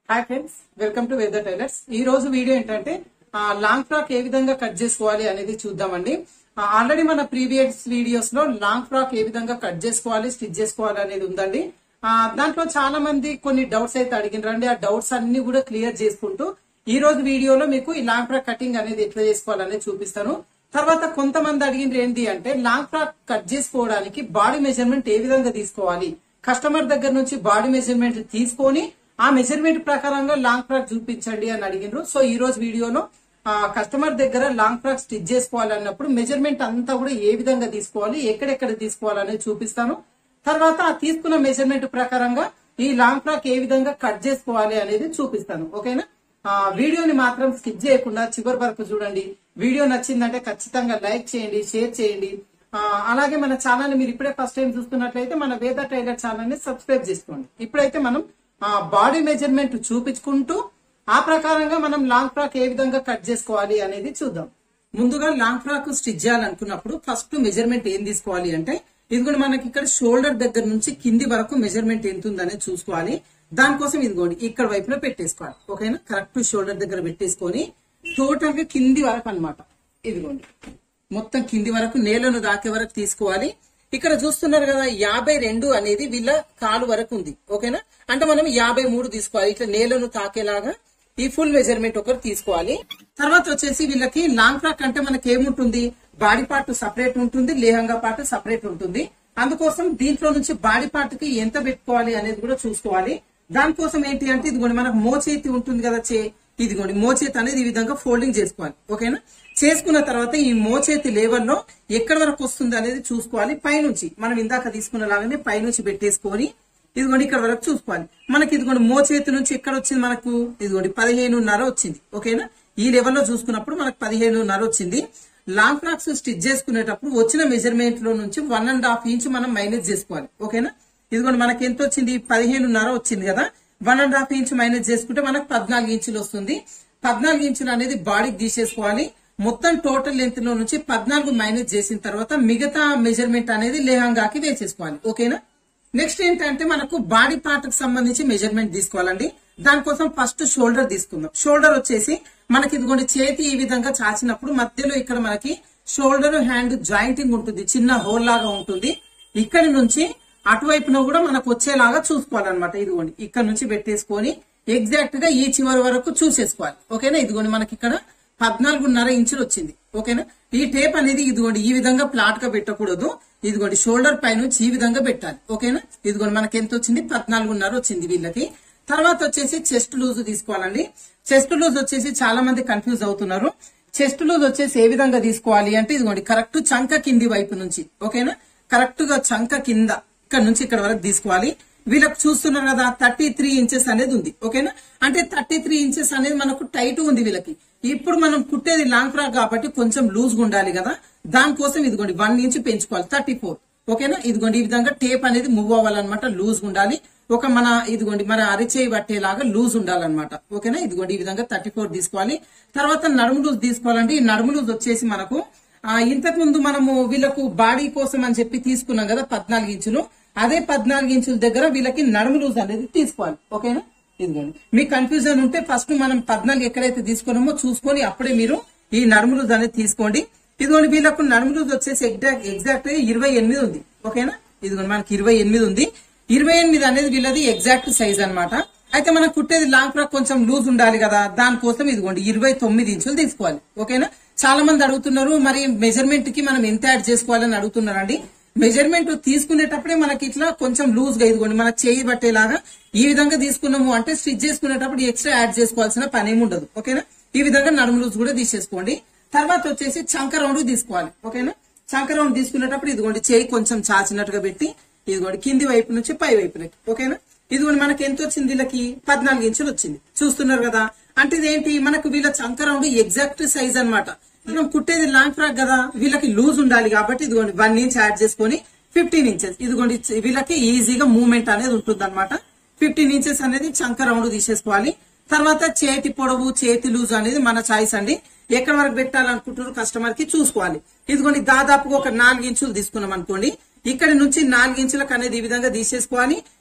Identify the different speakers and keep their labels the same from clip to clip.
Speaker 1: hi friends welcome to weather tailors ఈ రోజు video ఏంటంటే ఆ, లాంగ్ ఫ్రాక్ ఏ విధంగా కట్ చేసుకోవాలి అనేది చూద్దామండి ఆ, ఆల్రెడీ మన ప్రీవియస్ వీడియోస్ లో లాంగ్ ఫ్రాక్ ఏ విధంగా కట్ చేసుకోవాలి స్టిచ్ చేసుకోవాలి అనేది ఉందండి ఆ, దాంట్లో చాలా మంది కొన్ని డౌట్స్ అయితే అడిగినారండి ఆ డౌట్స్ అన్ని కూడా క్లియర్ చేసుకుంటూ ఈ రోజు వీడియోలో మీకు ఈ లాంగ్ ఫ్రాక్ కటింగ్ అనేది ఎట్లా చేసుకోవాలనేది చూపిస్తాను తర్వాత కొంతమంది అడిగింది ఏంటి అంటే లాంగ్ ఫ్రాక్ కట్ చేసుకోవడానికి బాడీ మెజర్మెంట్ ఏ విధంగా తీసుకోవాలి కస్టమర్ దగ్గర నుంచి బాడీ మెజర్మెంట్ తీసుకొని ఆ మెజర్మెంట్ ప్రకారంగా లాంగ్ ఫ్రాక్ చూపించండి అని అడిగినారు సో ఈ రోజు వీడియోలో ఆ కస్టమర్ దగ్గర లాంగ్ ఫ్రాక్ స్టిచ్ చేసుకోవాలన్నప్పుడు మెజర్మెంట్ అంతా కూడా ఏ విధంగా తీసుకోవాలి ఎక్కడెక్కడ తీసుకోవాలనేది చూపిస్తాను తర్వాత ఆ తీసుకున్న మెజర్మెంట్ ప్రకారంగా ఈ లాంగ్ ఫ్రాక్ ఏ విధంగా కట్ చేసుకోవాలి అనేది చూపిస్తాను ఓకేనా ఆ వీడియోని మాత్రం స్కిప్ చేయకుండా చివరి వరకు చూడండి వీడియో నచ్చిందంటే ఖచ్చితంగా లైక్ చేయండి షేర్ చేయండి ఆ, అలాగే మన ఛానల్ మీరు ఇప్పుడే ఫస్ట్ టైం చూస్తున్నట్లయితే మన వేద టైలర్ ఛానల్ ని సబ్స్క్రైబ్ చేసుకోండి ఇప్పుడైతే మనం బాడీ మెజర్మెంట్ చూపించుకుంటూ ఆ ప్రకారంగా మనం లాంగ్ ఫ్రాక్ ఏ విధంగా కట్ చేసుకోవాలి అనేది చూద్దాం ముందుగా లాంగ్ ఫ్రాక్ స్టిచ్ చేయాలనుకున్నప్పుడు ఫస్ట్ మెజర్మెంట్ ఏం తీసుకోవాలి అంటే ఇదిగోండి మనకి ఇక్కడ షోల్డర్ దగ్గర నుంచి కింది వరకు మెజర్మెంట్ ఎంత ఉందనేది చూసుకోవాలి దానికోసం ఇదిగోండి ఇక్కడ వైపులో పెట్టేసుకోవాలి ఓకేనా కరెక్ట్ షోల్డర్ దగ్గర పెట్టేసుకొని టోటల్ గా కింది వరకు అన్నమాట ఇదిగోండి మొత్తం కింది వరకు నేలను దాకే వరకు తీసుకోవాలి ఇక్కడ చూస్తున్నారు కదా యాభై రెండు అనేది వీళ్ళ కాలు వరకు ఉంది ఓకేనా అంటే మనం యాభై మూడు తీసుకోవాలి ఇట్లా నేలను తాకేలాగా ఈ ఫుల్ మెజర్మెంట్ ఒకటి తీసుకోవాలి తర్వాత వచ్చేసి వీళ్ళకి లాంగ్ ఫ్రాక్ అంటే మనకి ఏముంటుంది బాడీ పార్ట్ సపరేట్ ఉంటుంది లేహంగా పార్ట్ సపరేట్ ఉంటుంది అందుకోసం దీంట్లో నుంచి బాడీ పార్ట్ కి ఎంత పెట్టుకోవాలి అనేది కూడా చూసుకోవాలి దానికోసం ఏంటి అంటే ఇదిగోండి మనకు మోచేతి ఉంటుంది కదా చే ఇదిగోండి మోచేతి అనేది ఈ విధంగా ఫోల్డింగ్ చేసుకోవాలి ఓకేనా చేసుకున్న తర్వాత ఈ మోచేతి లెవెల్లో ఎక్కడి వరకు వస్తుంది అనేది చూసుకోవాలి పైనుంచి మనం ఇందాక తీసుకున్న లాగానే పైనుంచి పెట్టేసుకొని ఇదిగోండి ఇక్కడ వరకు చూసుకోవాలి మనకి ఇదిగోండి మోచేతి నుంచి ఎక్కడ వచ్చింది మనకు ఇదిగోండి పదిహేనున్నర వచ్చింది ఓకేనా ఈ లెవెల్లో చూసుకున్నప్పుడు మనకు పదిహేనున్నర వచ్చింది లాంగ్ ఫ్రాక్స్ స్టిచ్ చేసుకునేటప్పుడు వచ్చిన మెజర్మెంట్ లో నుంచి వన్ అండ్ హాఫ్ ఇంచ్ మనం మైనస్ చేసుకోవాలి ఓకేనా ఇదిగోండి మనకి ఎంత వచ్చింది పదిహేనున్నర వచ్చింది కదా one and half inch minus చేసుకుంటే మనకు పద్నాలుగు ఇంచులు వస్తుంది పద్నాలుగు ఇంచులు అనేది బాడీకి తీసేసుకోవాలి మొత్తం టోటల్ లెంత్ లో నుంచి పద్నాలుగు మైనస్ చేసిన తర్వాత మిగతా మెజర్మెంట్ అనేది లేహంగాకి వేసేసుకోవాలి ఓకేనా నెక్స్ట్ ఏంటంటే మనకు బాడీ పార్ట్ కి సంబంధించి మెజర్మెంట్ తీసుకోవాలండి దానికోసం ఫస్ట్ షోల్డర్ తీసుకుందాం షోల్డర్ వచ్చేసి మనకి ఇదిగోండి చేతి ఈ విధంగా చాచినప్పుడు మధ్యలో ఇక్కడ మనకి షోల్డర్ హ్యాండ్ జాయింటింగ్ ఉంటుంది చిన్న హోల్ లాగా ఉంటుంది ఇక్కడి నుంచి అటువైపున కూడా మనకు వచ్చేలాగా చూసుకోవాలన్నమాట ఇదిగోండి ఇక్కడ నుంచి పెట్టేసుకొని ఎగ్జాక్ట్ గా ఈ చివరి వరకు చూసేసుకోవాలి ఓకేనా ఇదిగోండి మనకి ఇక్కడ పద్నాలుగున్నర ఇంచులు వచ్చింది ఓకేనా ఈ టేప్ అనేది ఇదిగోండి ఈ విధంగా ప్లాట్ గా పెట్టకూడదు ఇదిగోండి షోల్డర్ పై నుంచి ఈ విధంగా పెట్టాలి ఓకేనా ఇదిగోండి మనకి ఎంత వచ్చింది పద్నాలుగున్నర వచ్చింది వీళ్ళకి తర్వాత వచ్చేసి చెస్ట్ లూజ్ తీసుకోవాలండి చెస్ట్ లూజ్ వచ్చేసి చాలా మంది కన్ఫ్యూజ్ అవుతున్నారు చెస్ట్ లూజ్ వచ్చేసి ఏ విధంగా తీసుకోవాలి అంటే ఇదిగోండి కరెక్ట్ చంక కింది వైపు నుంచి ఓకేనా కరెక్ట్ గా చంక కింద ఇక్కడ నుంచి ఇక్కడ వరకు తీసుకోవాలి వీళ్ళకి చూస్తున్నారు కదా థర్టీ త్రీ ఇంచెస్ అనేది ఉంది ఓకేనా అంటే థర్టీ త్రీ ఇంచెస్ అనేది మనకు టైట్ ఉంది వీళ్ళకి ఇప్పుడు మనం కుట్టేది లాంగ్ ఫ్రాక్ కాబట్టి కొంచెం లూజ్ గా ఉండాలి కదా దానికోసం ఇదిగోండి వన్ ఇంచ్ పెంచుకోవాలి థర్టీ ఫోర్ ఓకేనా ఇదిగోండి ఈ విధంగా టేప్ అనేది మూవ్ అవ్వాలన్నమాట లూజ్ ఉండాలి ఒక మన ఇదిగోండి మన అరిచేయి పట్టేలాగా లూజ్ ఉండాలన్నమాట ఓకేనా ఇదిగోండి ఈ విధంగా థర్టీ ఫోర్ తీసుకోవాలి తర్వాత నడుము లూజ్ తీసుకోవాలండి ఈ నడుము లూజ్ వచ్చేసి మనకు ఆ ఇంతకు ముందు మనము వీళ్ళకు బాడీ కోసం అని చెప్పి తీసుకున్నాం కదా పద్నాలుగు ఇంచులు అదే పద్నాలుగు ఇంచుల దగ్గర వీళ్ళకి నడుము లూజ్ అనేది తీసుకోవాలి ఓకేనా ఇదిగోండి మీకు కన్ఫ్యూజన్ ఉంటే ఫస్ట్ మనం పద్నాలుగు ఎక్కడైతే తీసుకున్నామో చూసుకొని అప్పుడే మీరు ఈ నడుము లూజ్ అనేది తీసుకోండి ఇదిగోండి వీళ్ళకు నడుము లూజ్ వచ్చేసి ఎగ్జాక్ట్ ఎగ్జాక్ట్ గా ఇరవై ఎనిమిది ఉంది ఓకేనా ఇదిగోండి మనకి ఇరవై ఎనిమిది ఉంది ఇరవై ఎనిమిది అనేది వీళ్ళది ఎగ్జాక్ట్ సైజ్ అన్నమాట అయితే మనం కుట్టేది లాంగ్ ఫ్రాక్ కొంచెం లూజ్ ఉండాలి కదా దానికోసం ఇదిగోండి ఇరవై తొమ్మిది ఇంచులు తీసుకోవాలి ఓకేనా చాలా మంది అడుగుతున్నారు మరి మెజర్మెంట్ కి మనం ఎంత యాడ్ చేసుకోవాలని అడుగుతున్నారండి మెజర్మెంట్ తీసుకునేటప్పుడే మనకి ఇట్లా కొంచెం లూజ్ గా ఇదిగోండి మన చేయి పట్టేలాగా ఈ విధంగా తీసుకున్నాము అంటే స్టిచ్ చేసుకునేటప్పుడు ఎక్స్ట్రా యాడ్ చేసుకోవాల్సిన పని ఏమి ఉండదు ఓకేనా ఈ విధంగా నడుము లూజ్ కూడా తీసేసుకోండి తర్వాత వచ్చేసి చంక రౌండ్ తీసుకోవాలి ఓకేనా చంక రౌండ్ తీసుకునేటప్పుడు ఇదిగోండి చేయి కొంచెం చాచినట్టుగా పెట్టి ఇదిగోండి కింది వైపు నుంచి పై వైపునకి ఓకేనా ఇదిగోండి మనకి ఎంత వచ్చింది వీళ్ళకి పద్నాలుగు ఇంచులు వచ్చింది చూస్తున్నారు కదా అంటే ఇదేంటి మనకు వీళ్ళ చంక రౌండ్ ఎగ్జాక్ట్ సైజ్ అన్నమాట మనం కుట్టేది లాంగ్ ఫ్రాక్ కదా వీళ్ళకి లూజ్ ఉండాలి కాబట్టి ఇదిగోండి వన్ ఇంచ్ యాడ్ చేసుకొని ఫిఫ్టీన్ ఇంచెస్ ఇదిగోండి వీళ్ళకి ఈజీగా మూవ్మెంట్ అనేది ఉంటుంది అనమాట ఫిఫ్టీన్ ఇంచెస్ అనేది చంక రౌండ్ తీసేసుకోవాలి తర్వాత చేతి పొడవు చేతి లూజ్ అనేది మన చాయిస్ అండి ఎక్కడ వరకు పెట్టాలనుకుంటున్నారు కస్టమర్ కి చూసుకోవాలి ఇదిగోండి దాదాపుగా ఒక నాలుగు ఇంచులు తీసుకున్నాం అనుకోండి ఇక్కడ నుంచి నాలుగు ఇంచులకు అనేది ఈ విధంగా తీసేసుకోవాలి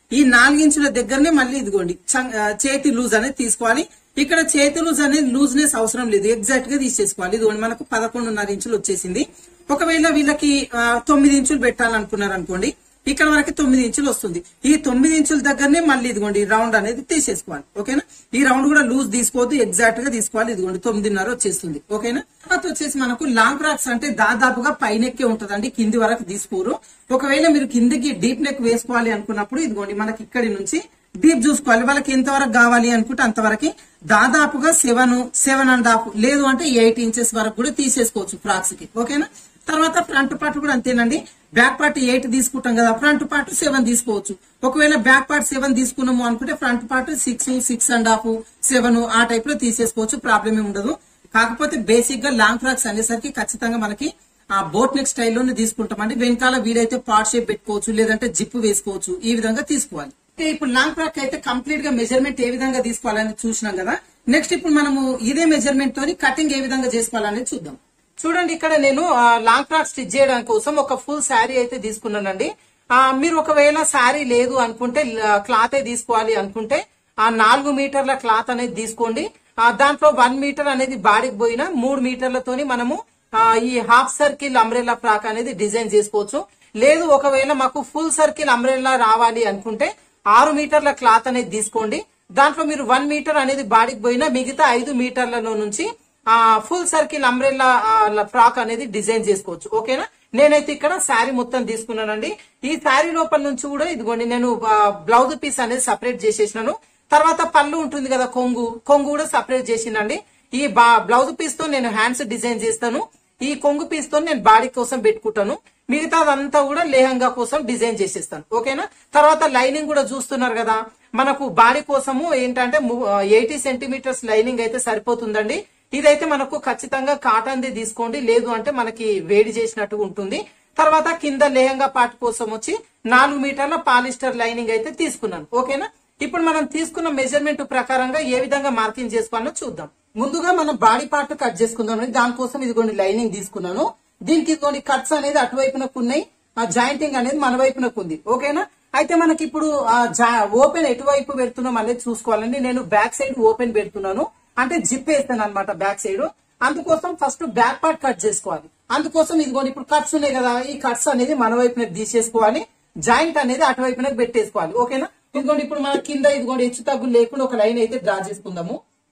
Speaker 1: ఈ నాలుగించుల దగ్గరనే మళ్ళీ ఇదిగోండి చం- ఆ, చేతి లూజ్ అనేది తీసుకోవాలి ఇక్కడ చేతి లూజ్ అనేది లూజ్నెస్ అవసరం లేదు ఎగ్జాక్ట్ గా తీసేసుకోవాలి ఇదిగోండి మనకు పదకొండున్నర ఇంచులు వచ్చేసింది ఒకవేళ వీళ్ళకి ఆ, తొమ్మిది ఇంచులు పెట్టాలనుకున్నారు అనుకోండి ఇక్కడ వరకు తొమ్మిది ఇంచులు వస్తుంది ఈ తొమ్మిది ఇంచుల దగ్గరనే మళ్ళీ ఇదిగోండి ఈ రౌండ్ అనేది తీసేసుకోవాలి ఓకేనా ఈ రౌండ్ కూడా లూజ్ తీసుకోవద్దు ఎగ్జాక్ట్ గా తీసుకోవాలి ఇదిగోండి తొమ్మిదిన్నర వచ్చేస్తుంది ఓకేనా తర్వాత వచ్చేసి మనకు లాంగ్ ఫ్రాక్స్ అంటే దాదాపుగా పైనెక్కే ఉంటదండి కింది వరకు తీసుకోరు ఒకవేళ మీరు కిందికి డీప్ నెక్ వేసుకోవాలి అనుకున్నప్పుడు ఇదిగోండి మనకి ఇక్కడి నుంచి డీప్ చూసుకోవాలి వాళ్ళకి ఎంతవరకు కావాలి అనుకుంటే అంతవరకు దాదాపుగా సెవెన్ సెవెన్ అండ్ హాఫ్ లేదు అంటే ఎయిట్ ఇంచెస్ వరకు కూడా తీసేసుకోవచ్చు ఫ్రాక్స్ కి ఓకేనా తర్వాత ఫ్రంట్ పార్ట్ కూడా అంతేనండి బ్యాక్ పార్ట్ ఎయిట్ తీసుకుంటాం కదా ఫ్రంట్ పార్ట్ సెవెన్ తీసుకోవచ్చు ఒకవేళ బ్యాక్ పార్ట్ సెవెన్ తీసుకున్నాము అనుకుంటే front part six six and half seven ఆ టైప్ లో తీసేసుకోవచ్చు ప్రాబ్లం ఏమి ఉండదు కాకపోతే బేసిక్ గా లాంగ్ ఫ్రాక్స్ అనేసరికి ఖచ్చితంగా మనకి ఆ బోట్ నెక్ స్టైల్లోనే తీసుకుంటామండి వెనకాల వీలైతే పార్ట్ షేప్ పెట్టుకోవచ్చు లేదంటే జిప్ వేసుకోవచ్చు ఈ విధంగా తీసుకోవాలి అయితే ఇప్పుడు లాంగ్ ఫ్రాక్ అయితే కంప్లీట్ గా మెజర్మెంట్ ఏ విధంగా తీసుకోవాలని చూసినాం కదా నెక్స్ట్ ఇప్పుడు మనము ఇదే మెజర్మెంట్ తోని కటింగ్ ఏ విధంగా చేసుకోవాలనేది చూద్దాం చూడండి ఇక్కడ నేను ఆ, లాంగ్ ఫ్రాక్ స్టిచ్ చేయడం కోసం ఒక ఫుల్ శారీ అయితే తీసుకున్నానండి ఆ, మీరు ఒకవేళ శారీ లేదు అనుకుంటే క్లాత్ తీసుకోవాలి అనుకుంటే ఆ నాలుగు మీటర్ల క్లాత్ అనేది తీసుకోండి ఆ, దాంట్లో వన్ మీటర్ అనేది బాడీకి పోయిన మూడు మీటర్లతోని మనము ఆ, ఈ హాఫ్ సర్కిల్ అంబ్రెల్లా ఫ్రాక్ అనేది డిజైన్ చేసుకోవచ్చు లేదు ఒకవేళ మాకు ఫుల్ సర్కిల్ అంబ్రెల్లా రావాలి అనుకుంటే ఆరు మీటర్ల క్లాత్ అనేది తీసుకోండి దాంట్లో మీరు వన్ మీటర్ అనేది బాడీకి పోయినా మిగతా ఐదు మీటర్లలో నుంచి ఆ ఫుల్ సర్కిల్ అంబ్రెల్లా ఫ్రాక్ అనేది డిజైన్ చేసుకోవచ్చు ఓకేనా నేనైతే ఇక్కడ శారీ మొత్తం తీసుకున్నానండి ఈ శారీ లోపల నుంచి కూడా ఇదిగోండి నేను బ్లౌజ్ పీస్ అనేది సపరేట్ చేసేసినాను తర్వాత పళ్ళు ఉంటుంది కదా కొంగు కొంగు కూడా సపరేట్ చేసినండి ఈ బ్లౌజ్ పీస్ తో నేను హ్యాండ్స్ డిజైన్ చేస్తాను ఈ కొంగు పీస్ తో నేను బాడీ కోసం పెట్టుకుంటాను మిగతాదంతా కూడా లేహంగా కోసం డిజైన్ చేసేస్తాను ఓకేనా తర్వాత లైనింగ్ కూడా చూస్తున్నారు కదా మనకు బాడీ కోసము ఏంటంటే ఎయిటీ సెంటీమీటర్స్ లైనింగ్ అయితే సరిపోతుందండి ఇదైతే మనకు ఖచ్చితంగా కాటన్ ది తీసుకోండి లేదు అంటే మనకి వేడి చేసినట్టు ఉంటుంది తర్వాత కింద లేహంగా పార్ట్ కోసం వచ్చి నాలుగు మీటర్ల పాలిస్టర్ లైనింగ్ అయితే తీసుకున్నాను ఓకేనా ఇప్పుడు మనం తీసుకున్న మెజర్మెంట్ ప్రకారంగా ఏ విధంగా మార్కింగ్ చేసుకోవాలో చూద్దాం ముందుగా మనం బాడీ పార్ట్ కట్ చేసుకుందాం దానికోసం ఇదిగోండి లైనింగ్ తీసుకున్నాను దీనికి ఇదిగోండి కట్స్ అనేది అటువైపునకు ఉన్నాయి ఆ జాయింటింగ్ అనేది మన వైపునకు ఉంది ఓకేనా అయితే మనకి ఇప్పుడు ఓపెన్ ఎటువైపు పెడుతున్నాం అనేది చూసుకోవాలండి నేను బ్యాక్ సైడ్ ఓపెన్ పెడుతున్నాను అంటే జిప్ వేస్తాను అనమాట బ్యాక్ సైడ్ అందుకోసం ఫస్ట్ బ్యాక్ పార్ట్ కట్ చేసుకోవాలి అందుకోసం ఇదిగోండి ఇప్పుడు కట్స్ ఉన్నాయి కదా ఈ కట్స్ అనేది మన వైపునకు తీసేసుకోవాలి జాయింట్ అనేది అటువైపునకు పెట్టేసుకోవాలి ఓకేనా ఇదిగోండి ఇప్పుడు మన కింద ఇదిగోండి హెచ్చు తగ్గులు లేకుండా ఒక లైన్ అయితే డ్రా చేసుకుందాము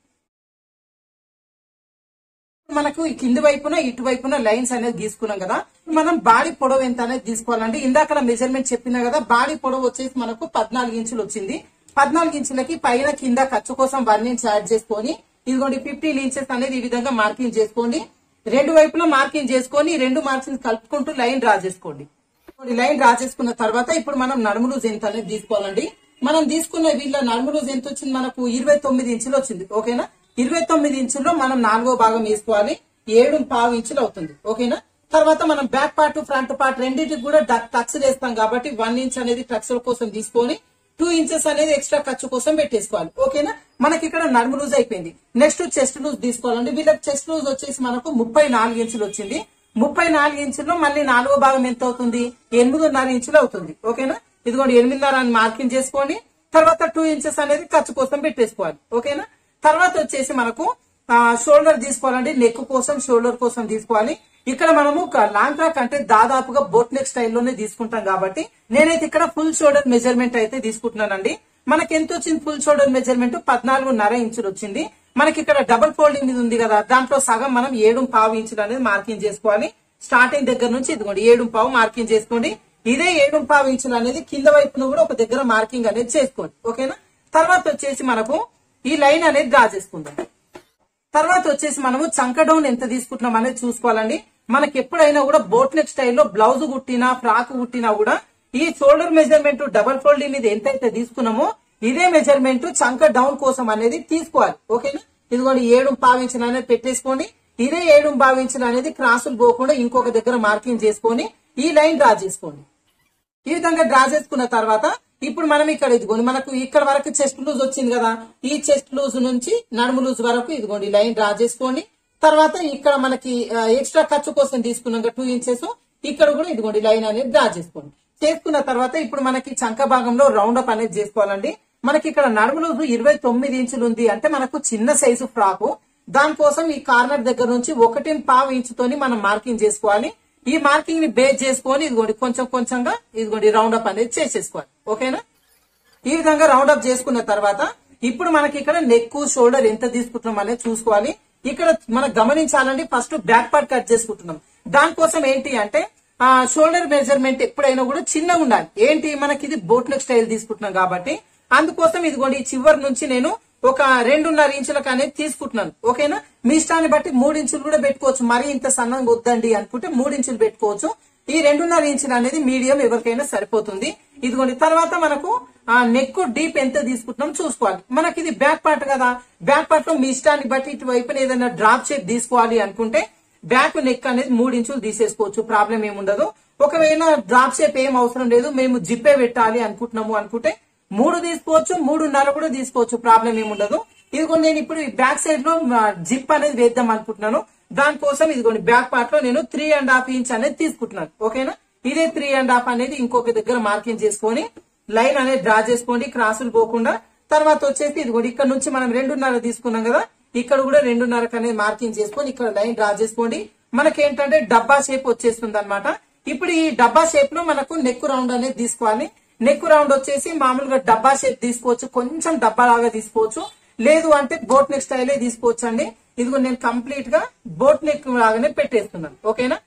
Speaker 1: మనకు ఈ కింది వైపున ఇటువైపున లైన్స్ అనేది గీసుకున్నాం కదా మనం బాడీ పొడవు ఎంత అనేది తీసుకోవాలండి ఇందాక మెజర్మెంట్ చెప్పినా కదా బాడీ పొడవు వచ్చేసి మనకు పద్నాలుగు ఇంచులు వచ్చింది పద్నాలుగు ఇంచులకి పైన కింద ఖర్చు కోసం వన్ ఇంచ్ యాడ్ చేసుకొని ఇదిగోండి ఫిఫ్టీన్ ఇంచెస్ అనేది ఈ విధంగా మార్కింగ్ చేసుకోండి రెండు వైపులా మార్కింగ్ చేసుకొని ఈ రెండు మార్కింగ్ కలుపుకుంటూ లైన్ డ్రా చేసుకోండి ఈ లైన్ డ్రా చేసుకున్న తర్వాత ఇప్పుడు మనం నడుము లూజ్ ఎంత అనేది తీసుకోవాలండి మనం తీసుకున్న వీళ్ళ నడుము లూజ్ ఎంత వచ్చింది మనకు ఇరవై తొమ్మిది ఇంచులు వచ్చింది ఓకేనా ఇరవై తొమ్మిది ఇంచుల్లో మనం నాలుగో భాగం వేసుకోవాలి ఏడు పావు ఇంచులు అవుతుంది ఓకేనా తర్వాత మనం బ్యాక్ పార్ట్ ఫ్రంట్ పార్ట్ రెండింటికి కూడా టక్స్ వేస్తాం కాబట్టి వన్ ఇంచ్ అనేది టక్స్ కోసం తీసుకొని టూ ఇంచెస్ అనేది ఎక్స్ట్రా ఖర్చు కోసం పెట్టేసుకోవాలి ఓకేనా మనకి ఇక్కడ నడుము లూజ్ అయిపోయింది నెక్స్ట్ చెస్ట్ లూజ్ తీసుకోవాలండి వీళ్ళకి చెస్ట్ లూజ్ వచ్చేసి మనకు ముప్పై నాలుగు ఇంచులు వచ్చింది ముప్పై నాలుగు ఇంచుల్లో మళ్ళీ నాలుగో భాగం ఎంత అవుతుంది ఎనిమిదిన్నర ఇంచులు అవుతుంది ఓకేనా ఇదిగోండి ఎనిమిదిన్నర అని మార్కింగ్ చేసుకోండి తర్వాత టూ ఇంచెస్ అనేది ఖర్చు కోసం పెట్టేసుకోవాలి ఓకేనా తర్వాత వచ్చేసి మనకు షోల్డర్ తీసుకోవాలండి నెక్ కోసం షోల్డర్ కోసం తీసుకోవాలి ఇక్కడ మనము లాంగ్ ట్రాక్ అంటే దాదాపుగా బోట్ నెక్ స్టైల్లోనే తీసుకుంటాం కాబట్టి నేనైతే ఇక్కడ ఫుల్ షోల్డర్ మెజర్మెంట్ అయితే తీసుకుంటున్నానండి మనకి ఎంత వచ్చింది ఫుల్ షోల్డర్ మెజర్మెంట్ పద్నాలుగున్నర ఇంచులు వచ్చింది మనకి ఇక్కడ డబుల్ ఫోల్డింగ్ ఇది ఉంది కదా దాంట్లో సగం మనం ఏడు పావు ఇంచులు అనేది మార్కింగ్ చేసుకోవాలి స్టార్టింగ్ దగ్గర నుంచి ఇదిగోండి ఏడు పావు మార్కింగ్ చేసుకోండి ఇదే ఏడు పావు ఇంచులు అనేది కింద వైపున కూడా ఒక దగ్గర మార్కింగ్ అనేది చేసుకోండి ఓకేనా తర్వాత వచ్చేసి మనకు ఈ లైన్ అనేది డ్రా చేసుకుందాం తర్వాత వచ్చేసి మనము చంక డౌన్ ఎంత తీసుకుంటున్నాం అనేది చూసుకోవాలండి మనకి ఎప్పుడైనా కూడా బోట్ నెక్ స్టైల్లో బ్లౌజ్ కుట్టినా ఫ్రాక్ కుట్టినా కూడా ఈ షోల్డర్ మెజర్మెంట్ డబల్ ఫోల్డింగ్ మీద ఎంతైతే తీసుకున్నామో ఇదే మెజర్మెంట్ చంక డౌన్ కోసం అనేది తీసుకోవాలి ఓకేనా ఇదిగోండి ఏడు పావించిన అనేది పెట్టేసుకోండి ఇదే ఏడు భావించిన అనేది క్రాసులు పోకుండా ఇంకొక దగ్గర మార్కింగ్ చేసుకొని ఈ లైన్ డ్రా చేసుకోండి ఈ విధంగా డ్రా చేసుకున్న తర్వాత ఇప్పుడు మనం ఇక్కడ ఇదిగోండి మనకు ఇక్కడ వరకు చెస్ట్ లూజ్ వచ్చింది కదా ఈ చెస్ట్ లూజ్ నుంచి నడుము లూజ్ వరకు ఇదిగోండి లైన్ డ్రా చేసుకోండి తర్వాత ఇక్కడ మనకి ఎక్స్ట్రా ఖర్చు కోసం తీసుకున్నాం టూ ఇంచెస్ ఇక్కడ కూడా ఇదిగోండి లైన్ అనేది డ్రా చేసుకోండి చేసుకున్న తర్వాత ఇప్పుడు మనకి చంక భాగంలో రౌండ్ అప్ అనేది చేసుకోవాలండి మనకి ఇక్కడ నడుము లూజు ఇరవై తొమ్మిది ఇంచులు ఉంది అంటే మనకు చిన్న సైజు ఫ్రాక్ దానికోసం ఈ కార్నర్ దగ్గర నుంచి ఒకటి పావు ఇంచుతోని మనం మార్కింగ్ చేసుకోవాలి ఈ మార్కింగ్ ని బేస్ చేసుకొని ఇదిగోండి కొంచెం కొంచెంగా ఇదిగోండి రౌండ్ అప్ అనేది చేసేసుకోవాలి ఓకేనా ఈ విధంగా రౌండ్ అప్ చేసుకున్న తర్వాత ఇప్పుడు మనకి ఇక్కడ నెక్ షోల్డర్ ఎంత తీసుకుంటున్నాం అనేది చూసుకోవాలి ఇక్కడ మనం గమనించాలండి ఫస్ట్ బ్యాక్ పార్ట్ కట్ చేసుకుంటున్నాం దానికోసం ఏంటి అంటే ఆ షోల్డర్ మెజర్మెంట్ ఎప్పుడైనా కూడా చిన్నగా ఉండాలి ఏంటి మనకి ఇది బోట్ నెక్ స్టైల్ తీసుకుంటున్నాం కాబట్టి అందుకోసం ఇదిగోండి ఈ చివరి నుంచి నేను ఒక రెండున్నర ఇంచులకు అనేది తీసుకుంటున్నాను ఓకేనా మీ ఇష్టాన్ని బట్టి మూడు ఇంచులు కూడా పెట్టుకోవచ్చు మరీ ఇంత సన్నంగా వద్దండి అనుకుంటే మూడు ఇంచులు పెట్టుకోవచ్చు ఈ రెండున్నర ఇంచులు అనేది మీడియం ఎవరికైనా సరిపోతుంది ఇదిగోండి తర్వాత మనకు ఆ నెక్ డీప్ ఎంత తీసుకుంటున్నాం చూసుకోవాలి మనకి ఇది బ్యాక్ పార్ట్ కదా బ్యాక్ పార్ట్ లో మీ ఇష్టాన్ని బట్టి ఇటువైపున ఏదైనా డ్రాప్ షేప్ తీసుకోవాలి అనుకుంటే బ్యాక్ నెక్ అనేది మూడు ఇంచులు తీసేసుకోవచ్చు ప్రాబ్లం ఏముండదు ఒకవేళ డ్రాప్ షేప్ ఏం అవసరం లేదు మేము జిప్పే పెట్టాలి అనుకుంటున్నాము అనుకుంటే మూడు తీసుకోవచ్చు మూడున్నర కూడా తీసుకోవచ్చు ప్రాబ్లం ఏముండదు ఇదిగో నేను ఇప్పుడు ఈ బ్యాక్ సైడ్ లో జిప్ అనేది వేద్దాం అనుకుంటున్నాను దానికోసం ఇదిగోండి బ్యాక్ పార్ట్ లో నేను త్రీ అండ్ హాఫ్ ఇంచ్ అనేది తీసుకుంటున్నాను ఓకేనా ఇదే త్రీ అండ్ హాఫ్ అనేది ఇంకొక దగ్గర మార్కింగ్ చేసుకొని లైన్ అనేది డ్రా చేసుకోండి క్రాసులు పోకుండా తర్వాత వచ్చేసి ఇదిగోండి ఇక్కడ నుంచి మనం రెండున్నర తీసుకున్నాం కదా ఇక్కడ కూడా రెండున్నరకు అనేది మార్కింగ్ చేసుకొని ఇక్కడ లైన్ డ్రా చేసుకోండి మనకేంటంటే డబ్బా షేప్ వచ్చేస్తుంది అనమాట ఇప్పుడు ఈ డబ్బా షేప్ లో మనకు నెక్ రౌండ్ అనేది తీసుకోవాలి నెక్ రౌండ్ వచ్చేసి మామూలుగా డబ్బా షేప్ తీసుకోవచ్చు కొంచెం డబ్బా లాగా తీసుకోవచ్చు లేదు అంటే బోట్ నెక్ స్టైలే తీసుకోవచ్చు అండి ఇదిగో నేను కంప్లీట్ గా బోట్ నెక్ లాగానే పెట్టేస్తున్నాను ఓకేనా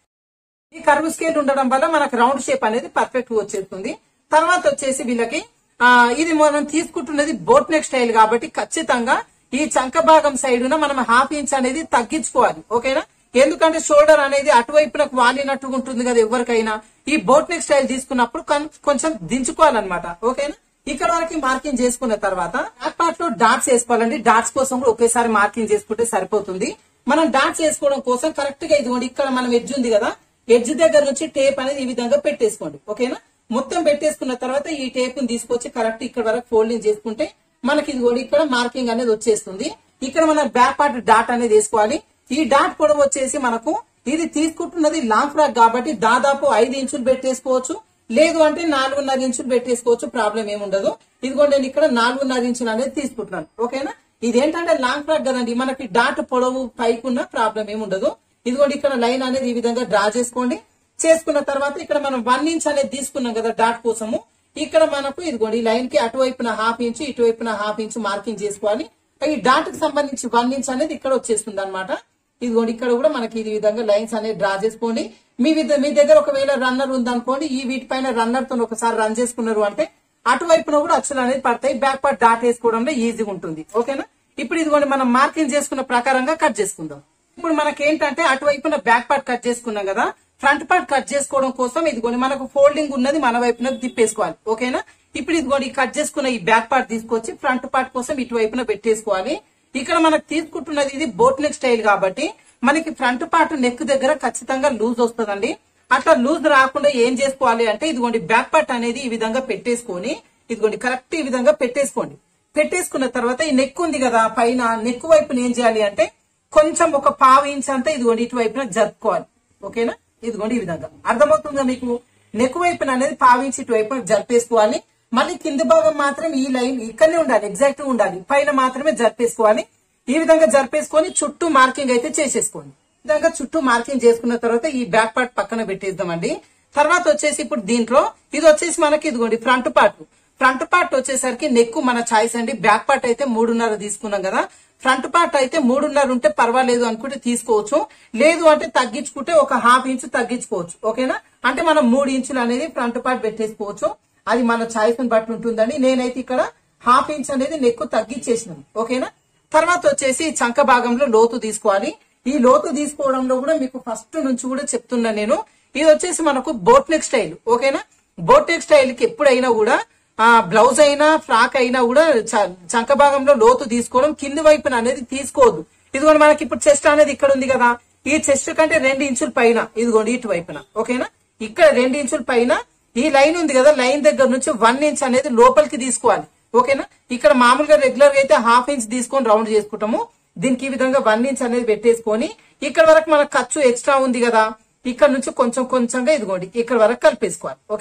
Speaker 1: ఈ కర్వ్ స్కేల్ ఉండడం వల్ల మనకు రౌండ్ షేప్ అనేది పర్ఫెక్ట్ గా వచ్చేస్తుంది తర్వాత వచ్చేసి వీళ్ళకి ఆ ఇది మనం తీసుకుంటున్నది బోట్ నెక్ స్టైల్ కాబట్టి ఖచ్చితంగా ఈ చంక భాగం సైడ్ మనం హాఫ్ ఇంచ్ అనేది తగ్గించుకోవాలి ఓకేనా ఎందుకంటే షోల్డర్ అనేది అటువైపునకు వాలినట్టుగా ఉంటుంది కదా ఎవరికైనా ఈ బోట్ నెక్ స్టైల్ తీసుకున్నప్పుడు కొం- కొంచెం దించుకోవాలన్నమాట ఓకేనా ఇక్కడ వరకు మార్కింగ్ చేసుకున్న తర్వాత బ్యాక్ పార్ట్ లో డాట్స్ వేసుకోవాలండి డాట్స్ కోసం కూడా ఒకేసారి మార్కింగ్ చేసుకుంటే సరిపోతుంది మనం డాట్స్ వేసుకోవడం కోసం కరెక్ట్ గా ఇదిగోండి ఇక్కడ మనం ఎడ్జ్ ఉంది కదా ఎడ్జ్ దగ్గర నుంచి టేప్ అనేది ఈ విధంగా పెట్టేసుకోండి ఓకేనా మొత్తం పెట్టేసుకున్న తర్వాత ఈ టేప్ ని తీసుకొచ్చి కరెక్ట్ ఇక్కడ వరకు ఫోల్డింగ్ చేసుకుంటే మనకి ఇదిగోండి ఇక్కడ మార్కింగ్ అనేది వచ్చేస్తుంది ఇక్కడ మన బ్యాక్ పార్ట్ డాట్ అనేది వేసుకోవాలి ఈ డాట్ పొడవు వచ్చేసి మనకు ఇది తీసుకుంటున్నది లాంగ్ ఫ్రాక్ కాబట్టి దాదాపు ఐదు ఇంచులు పెట్టేసుకోవచ్చు లేదు అంటే నాలుగున్నర ఇంచులు పెట్టేసుకోవచ్చు ప్రాబ్లం ఏముండదు ఇదిగోండి నేను ఇక్కడ నాలుగున్నర ఇంచులు అనేది తీసుకుంటున్నాను ఓకేనా ఇదేంటంటే లాంగ్ ఫ్రాక్ కదండి మనకి డాట్ పొడవు పైకున్న ప్రాబ్లం ఏముండదు ఇదిగోండి ఇక్కడ లైన్ అనేది ఈ విధంగా డ్రా చేసుకోండి చేసుకున్న తర్వాత ఇక్కడ మనం వన్ ఇంచ్ అనేది తీసుకున్నాం కదా డాట్ కోసము ఇక్కడ మనకు ఇదిగోండి ఈ లైన్ కి అటువైపున హాఫ్ ఇంచ్ ఇటువైపున హాఫ్ ఇంచ్ మార్కింగ్ చేసుకోవాలి ఈ డాట్ కి సంబంధించి వన్ ఇంచ్ అనేది ఇక్కడ వచ్చేస్తుంది అనమాట ఇదిగోండి ఇక్కడ కూడా మనకి ఈ విధంగా లైన్స్ అనేది డ్రా చేసుకోండి మీ విద- మీ దగ్గర ఒకవేళ రన్నర్ ఉందనుకోండి ఈ వీటిపైన రన్నర్ తో ఒకసారి రన్ చేసుకున్నారు అంటే అటువైపున కూడా అచ్చులు అనేది పడతాయి బ్యాక్ పార్ట్ డాట్ వేసుకోవడంలో ఈజీగా ఉంటుంది ఓకేనా ఇప్పుడు ఇదిగోండి మనం మార్కింగ్ చేసుకున్న ప్రకారంగా కట్ చేసుకుందాం ఇప్పుడు మనకి ఏంటంటే అటువైపున బ్యాక్ పార్ట్ కట్ చేసుకున్నాం కదా ఫ్రంట్ పార్ట్ కట్ చేసుకోవడం కోసం ఇదిగోండి మనకు ఫోల్డింగ్ ఉన్నది మన వైపున తిప్పేసుకోవాలి ఓకేనా ఇప్పుడు ఇదిగోండి ఈ కట్ చేసుకున్న ఈ బ్యాక్ పార్ట్ తీసుకొచ్చి ఫ్రంట్ పార్ట్ కోసం ఇటువైపున పెట్టేసుకోవాలి ఇక్కడ మనకు తీసుకుంటున్నది ఇది బోట్ నెక్ స్టైల్ కాబట్టి మనకి ఫ్రంట్ పార్ట్ నెక్ దగ్గర ఖచ్చితంగా లూజ్ వస్తుందండి అట్లా లూజ్ రాకుండా ఏం చేసుకోవాలి అంటే ఇదిగోండి బ్యాక్ పార్ట్ అనేది ఈ విధంగా పెట్టేసుకొని ఇదిగోండి కరెక్ట్ ఈ విధంగా పెట్టేసుకోండి పెట్టేసుకున్న తర్వాత ఈ నెక్ ఉంది కదా పైన నెక్ వైపున ఏం చేయాలి అంటే కొంచెం ఒక పావు ఇంచ్ అంతా ఇదిగోండి ఇటువైపున జరుపుకోవాలి ఓకేనా ఇదిగోండి ఈ విధంగా అర్థమవుతుందా మీకు నెక్ వైపున అనేది పావు ఇంచ్ ఇటువైపున జరిపేసుకోవాలి మళ్ళీ కింది భాగం మాత్రం ఈ లైన్ ఇక్కడనే ఉండాలి ఎగ్జాక్ట్ ఉండాలి పైన మాత్రమే జరిపేసుకోవాలి ఈ విధంగా జరిపేసుకొని చుట్టూ మార్కింగ్ అయితే చేసేసుకోండి ఈ విధంగా చుట్టూ మార్కింగ్ చేసుకున్న తర్వాత ఈ బ్యాక్ పార్ట్ పక్కన పెట్టేద్దామండి తర్వాత వచ్చేసి ఇప్పుడు దీంట్లో ఇది వచ్చేసి మనకి ఇదిగోండి ఫ్రంట్ పార్ట్ ఫ్రంట్ పార్ట్ వచ్చేసరికి నెక్ మన చాయిస్ అండి బ్యాక్ పార్ట్ అయితే మూడున్నర తీసుకున్నాం కదా ఫ్రంట్ పార్ట్ అయితే మూడున్నర ఉంటే పర్వాలేదు అనుకుంటే తీసుకోవచ్చు లేదు అంటే తగ్గించుకుంటే ఒక హాఫ్ ఇంచ్ తగ్గించుకోవచ్చు ఓకేనా అంటే మనం మూడు ఇంచులు అనేది ఫ్రంట్ పార్ట్ పెట్టేసుకోవచ్చు అది మన చాయిస్ ని బట్టి ఉంటుందని నేనైతే ఇక్కడ హాఫ్ ఇంచ్ అనేది నెక్ తగ్గించేసినాను ఓకేనా తర్వాత వచ్చేసి చంక భాగంలో లోతు తీసుకోవాలి ఈ లోతు తీసుకోవడంలో కూడా మీకు ఫస్ట్ నుంచి కూడా చెప్తున్నా నేను ఇది వచ్చేసి మనకు బోట్ నెక్ స్టైల్ ఓకేనా బోట్ నెక్ స్టైల్ కి ఎప్పుడైనా కూడా ఆ బ్లౌజ్ అయినా ఫ్రాక్ అయినా కూడా చ- చంక భాగంలో లోతు తీసుకోవడం కింది వైపున అనేది తీసుకోవద్దు ఇదిగోండి మనకి ఇప్పుడు చెస్ట్ అనేది ఇక్కడ ఉంది కదా ఈ చెస్ట్ కంటే రెండు ఇంచుల పైన ఇదిగోండి ఇటు వైపున ఓకేనా ఇక్కడ రెండు ఇంచుల పైన ఈ లైన్ ఉంది కదా లైన్ దగ్గర నుంచి వన్ ఇంచ్ అనేది లోపలికి తీసుకోవాలి ఓకేనా ఇక్కడ మామూలుగా రెగ్యులర్ గా అయితే హాఫ్ ఇంచ్ తీసుకొని రౌండ్ చేసుకుంటాము దీనికి ఈ విధంగా వన్ ఇంచ్ అనేది పెట్టేసుకొని ఇక్కడ వరకు మనకు ఖర్చు ఎక్స్ట్రా ఉంది కదా ఇక్కడ నుంచి కొంచెం కొంచెంగా ఇదిగోండి ఇక్కడ వరకు కలిపేసుకోవాలి ఓకేనా